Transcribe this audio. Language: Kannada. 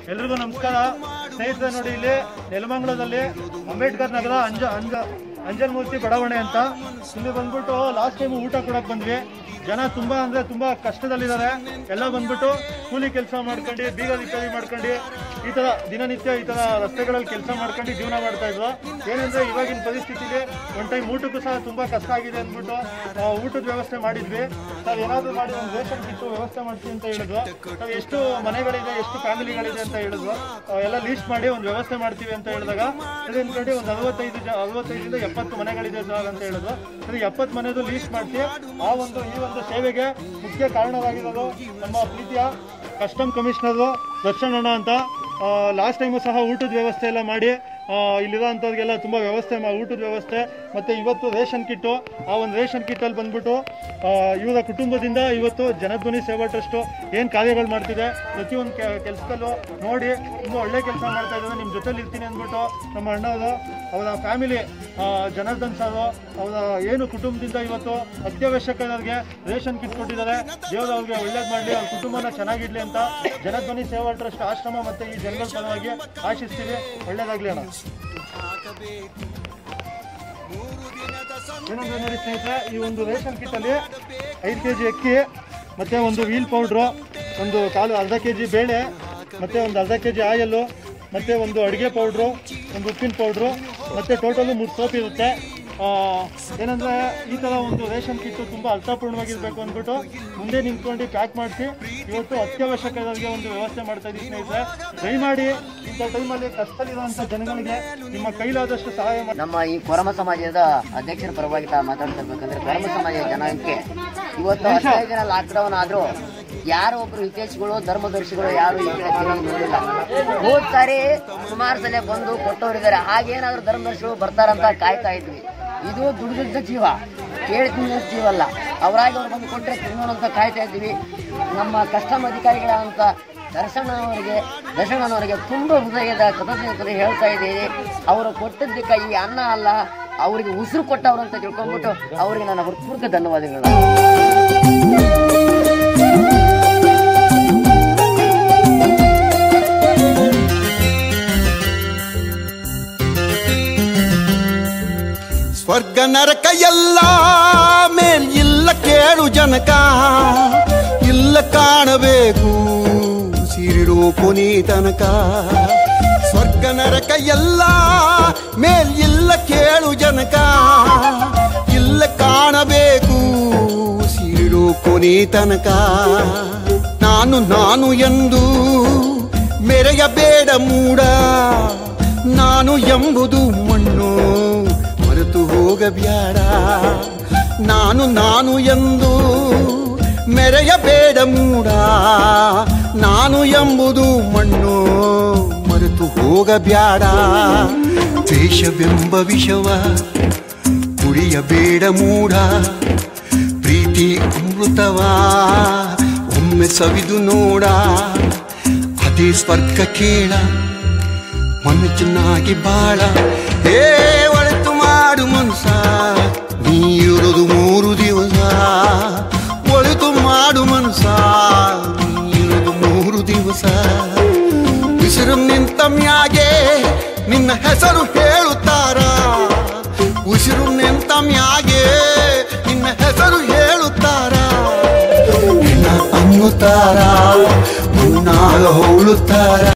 ಎಲ್ರಿಗೂ ನಮಸ್ಕಾರ ಸ್ನೇಹಿತರೆ ನೋಡಿ ಇಲ್ಲಿ ನೆಲಮಂಗಲದಲ್ಲಿ ಅಂಬೇಡ್ಕರ್ ನಗರ ಅಂಜ ಅಂಜ ಅಂಜನ್ಮೂರ್ತಿ ಬಡಾವಣೆ ಅಂತ ಇಲ್ಲಿ ಬಂದ್ಬಿಟ್ಟು ಲಾಸ್ಟ್ ಟೈಮ್ ಊಟ ಕೊಡಕ್ ಬಂದ್ವಿ ಜನ ತುಂಬಾ ಅಂದ್ರೆ ತುಂಬಾ ಕಷ್ಟದಲ್ಲಿದ್ದಾರೆ ಎಲ್ಲ ಬಂದ್ಬಿಟ್ಟು ಕೂಲಿ ಕೆಲಸ ಮಾಡ್ಕೊಂಡು ಬೀಗ ಇತ್ಯಾದಿ ಮಾಡ್ಕೊಂಡು ಈ ತರ ದಿನನಿತ್ಯ ಈ ತರ ರಸ್ತೆಗಳಲ್ಲಿ ಕೆಲಸ ಮಾಡ್ಕೊಂಡು ಜೀವನ ಮಾಡ್ತಾ ಇದ್ರು ಏನಂದ್ರೆ ಇವಾಗಿನ ಪರಿಸ್ಥಿತಿಲಿ ಒಂದ್ ಟೈಮ್ ಊಟಕ್ಕೂ ಸಹ ತುಂಬಾ ಕಷ್ಟ ಆಗಿದೆ ಅಂದ್ಬಿಟ್ಟು ಆ, ಊಟದ ವ್ಯವಸ್ಥೆ ಮಾಡಿದ್ವಿ ನಾವ್ ಏನಾದ್ರು ಮಾಡಿ ಒಂದು ರೇಷನ್ ಕಿಟ್ಟು ವ್ಯವಸ್ಥೆ ಮಾಡ್ತೀವಿ ಅಂತ ಹೇಳಿದ್ರು ನಾವ್ ಎಷ್ಟು ಮನೆಗಳಿದೆ ಎಷ್ಟು ಫ್ಯಾಮಿಲಿಗಳಿದೆ ಅಂತ ಹೇಳಿದ್ರು ಆ, ಎಲ್ಲ ಲೀಸ್ಟ್ ಮಾಡಿ ಒಂದು ವ್ಯವಸ್ಥೆ ಮಾಡ್ತೀವಿ ಅಂತ ಹೇಳಿದಾಗ ಸರಿ ಅಂದ್ಕೊಂಡು ಒಂದು ಅರವತ್ತೈದು ಜ ಅರವತ್ತೈದರಿಂದ ಎಪ್ಪತ್ತು ಮನೆಗಳಿದೆ ಸರ್ ಅಂತ ಹೇಳಿದ್ರು ಸರಿ ಎಪ್ಪತ್ತು ಮನೆದು ಲೀಸ್ಟ್ ಮಾಡ್ತೀವಿ ಆ ಒಂದು ಈ ಒಂದು ಸೇವೆಗೆ ಮುಖ್ಯ ಕಾರಣವಾಗಿರೋದು ನಮ್ಮ ಪ್ರೀತಿಯ ಕಸ್ಟಮ್ ಕಮಿಷನರು ದರ್ಶನ್ ಅಣ್ಣ ಅಂತ ಲಾಸ್ಟ್ ಟೈಮು ಸಹ ಊಟದ ವ್ಯವಸ್ಥೆ ಎಲ್ಲ ಮಾಡಿ ಆ, ಇಲ್ಲಿರೋಂಥವ್ರಿಗೆಲ್ಲ ತುಂಬ ವ್ಯವಸ್ಥೆ ಮಾ ಊಟದ ವ್ಯವಸ್ಥೆ ಮತ್ತು ಇವತ್ತು ರೇಷನ್ ಕಿಟ್ಟು ಆ ಒಂದು ರೇಷನ್ ಕಿಟ್ಟಲ್ಲಿ ಬಂದ್ಬಿಟ್ಟು ಆ, ಇವರ ಕುಟುಂಬದಿಂದ ಇವತ್ತು ಜನಧ್ವನಿ ಸೇವಾ ಟ್ರಸ್ಟು ಏನು ಕಾರ್ಯಗಳು ಮಾಡ್ತಿದೆ ಪ್ರತಿಯೊಂದು ಕೆಲಸದಲ್ಲೂ ನೋಡಿ ತುಂಬ ಒಳ್ಳೆ ಕೆಲಸ ಮಾಡ್ತಾ ಇದ್ದಾರೆ ನಿಮ್ಮ ಜೊತೆಲಿ ಇರ್ತೀನಿ ಅಂದ್ಬಿಟ್ಟು ನಮ್ಮ ಅಣ್ಣವರು ಅವರ ಫ್ಯಾಮಿಲಿ ಜನಾರ್ದನ್ ಸಾರು ಅವರ ಏನು ಕುಟುಂಬದಿಂದ ಇವತ್ತು ಅತ್ಯವಶ್ಯಕರಿಗೆ ರೇಷನ್ ಕಿಟ್ ಕೊಟ್ಟಿದ್ದಾರೆ ದೇವರು ಅವ್ರಿಗೆ ಒಳ್ಳೇದು ಮಾಡಲಿ ಅವ್ರ ಕುಟುಂಬನ ಚೆನ್ನಾಗಿಡ್ಲಿ ಅಂತ ಜನಧ್ವನಿ ಸೇವಾ ಟ್ರಸ್ಟ್ ಆಶ್ರಮ ಮತ್ತು ಈ ಜನಗಳ ಪರವಾಗಿ ಆಶಿಸ್ತೀವಿ ಒಳ್ಳೇದಾಗ್ಲಿ ಅಣ್ಣ ಏನಂದ್ರೆ ನೋಡಿ ಸ್ನೇಹಿತರೆ ಈ ಒಂದು ರೇಷನ್ ಕಿಟ್ಟಲ್ಲಿ ಐದು ಕೆ ಜಿ ಅಕ್ಕಿ ಮತ್ತು ಒಂದು ವೀಲ್ ಪೌಡ್ರು ಒಂದು ಕಾಲು ಅರ್ಧ ಕೆ ಜಿ ಬೇಳೆ ಮತ್ತು ಒಂದು ಅರ್ಧ ಕೆ ಜಿ ಆಯಲ್ಲು ಮತ್ತು ಒಂದು ಅಡುಗೆ ಪೌಡ್ರು ಒಂದು ಉಪ್ಪಿನ ಪೌಡ್ರು ಮತ್ತು ಟೋಟಲು ಮೂರು ಸೋಪ್ ಇರುತ್ತೆ ಆ, ಏನಂದ್ರೆ ಈ ಥರ ಒಂದು ರೇಷನ್ ಕಿಟ್ಟು ತುಂಬ ಅರ್ಥಪೂರ್ಣವಾಗಿರ್ಬೇಕು ಅಂದ್ಬಿಟ್ಟು ಮುಂದೆ ನಿಂತ್ಕೊಂಡು ಪ್ಯಾಕ್ ಮಾಡಿಸಿ ಇವತ್ತು ಅತ್ಯವಶ್ಯಕರಿಗೆ ಒಂದು ವ್ಯವಸ್ಥೆ ಮಾಡ್ತಾ ಇದ್ದೀವಿ ಸ್ನೇಹಿತರೆ ದಯಮಾಡಿ ಇಂಥ ಟೈಮಲ್ಲಿ ಕಷ್ಟದಲ್ಲಿರುವಂಥ ಜನಗಳಿಗೆ ನಿಮ್ಮ ಕೈಲಾದಷ್ಟು ಸಹಾಯ ಮಾಡಿ ನಮ್ಮ ಈ ಕೊರಮ ಸಮಾಜದ ಅಧ್ಯಕ್ಷರ ಪರವಾಗಿ ತಾ ಮಾತಾಡ್ತಿರ್ಬೇಕಂದ್ರೆ ಕೊರಮ ಸಮಾಜದ ಜನಕ್ಕೆ ಇವತ್ತು ಹದಿನೈದು ದಿನ ಲಾಕ್ಡೌನ್ ಆದ್ರೂ ಯಾರೋ ಒಬ್ರು ಹಿತೇಶಿಗಳು ಧರ್ಮದರ್ಶಿಗಳು ಯಾರು ಈ ಕಡೆ ತಿರುಗಿ ನೋಡಿಲ್ಲ ಹೋದ್ ಸಾರಿ ಸುಮಾರು ಸಲ ಬಂದು ಕೊಟ್ಟವರಿದ್ದಾರೆ ಹಾಗೇನಾದ್ರೂ ಧರ್ಮದರ್ಶಿಗಳು ಬರ್ತಾರಂತ ಕಾಯ್ತಾ ಇದ್ವಿ ಇದು ದುಡಿದ ಜೀವ ಕೇಳಿ ತಿನ್ನೋ ಜೀವ ಅಲ್ಲ ಅವರಾಗಿ ಅವ್ರು ಬಂದು ಕೊಟ್ಟರೆ ತಿನ್ನೋಣ ಅಂತ ಕಾಯ್ತಾ ಇದ್ವಿ ನಮ್ಮ ಕಸ್ಟಮ್ ಅಧಿಕಾರಿಗಳಂತ ದರ್ಶನವರಿಗೆ ದರ್ಶನವರಿಗೆ ತುಂಬ ಹೃದಯದ ಕೃತಜ್ಞತೆ ಹೇಳ್ತಾ ಇದ್ದೀನಿ ಅವರು ಕೊಟ್ಟಿದ್ದಕ್ಕೆ ಈ ಅನ್ನ ಅಲ್ಲ ಅವರಿಗೆ ಉಸಿರು ಕೊಟ್ಟವರು ಅಂತ ತಿಳ್ಕೊಂಡ್ಬಿಟ್ಟು ಅವರಿಗೆ ನನ್ನ ಹೃತ್ಪೂರ್ವಕ ಧನ್ಯವಾದಗಳು ಸ್ವರ್ಗ ನರಕ ಎಲ್ಲ ಮೇಲ್ ಇಲ್ಲ ಕೇಳು ಜನಕ ಇಲ್ಲ ಕಾಣಬೇಕು ಸಿರಿಡು ಕೊನಿ ತನಕ ಸ್ವರ್ಗ ನರಕ ಎಲ್ಲ ಮೇಲ್ ಇಲ್ಲ ಕೇಳು ಜನಕ ಇಲ್ಲ ಕಾಣಬೇಕು ಸಿರಿಡು ಕೊನಿ ತನಕ ನಾನು ನಾನು ಎಂದು ಮೆರೆಯಬೇಡ ಮೂಡ ನಾನು ಎಂಬುದು ಮಣ್ಣು ಮರೆತು ಹೋಗಬ್ಯಾಡ ನಾನು ನಾನು ಎಂದು ಮೆರೆಯಬೇಡ ಮೂಡ ನಾನು ಎಂಬುದು ಮಣ್ಣು ಮರೆತು ಹೋಗಬ್ಯಾಡ ದ್ವೇಷವೆಂಬ ವಿಷವ ಕುಡಿಯಬೇಡ ಮೂಡ ಪ್ರೀತಿ ಅಮೃತವ ಒಮ್ಮೆ ಸವಿದು ನೋಡ ಅದೇ ಸ್ವರ್ಗ ಕೇಳ ಮಣ್ಣು ಚೆನ್ನಾಗಿ ಬಾಳ ಹೇ ಒಳಿತು ಮಾಡು ಮನ್ಸ ನೀರುದು ಮೂರು ದಿವಸ ಒಳಿತು ಮಾಡು ಮನ್ಸ ನೀರುದು ಮೂರು ದಿವಸ ಉಸಿರು ನಿಂತ ಮ್ಯಾಗೆ ನಿನ್ನ ಹೆಸರು ಹೇಳುತ್ತಾರ ಉಸಿರು ನಿಂತ ಮ್ಯಾಗೆ ನಿನ್ನ ಹೆಸರು ಹೇಳುತ್ತಾರ ಹೆಣ ಅನ್ನುತ್ತಾರ ಮುನ್ನಾಗ ಹೋಳುತ್ತಾರ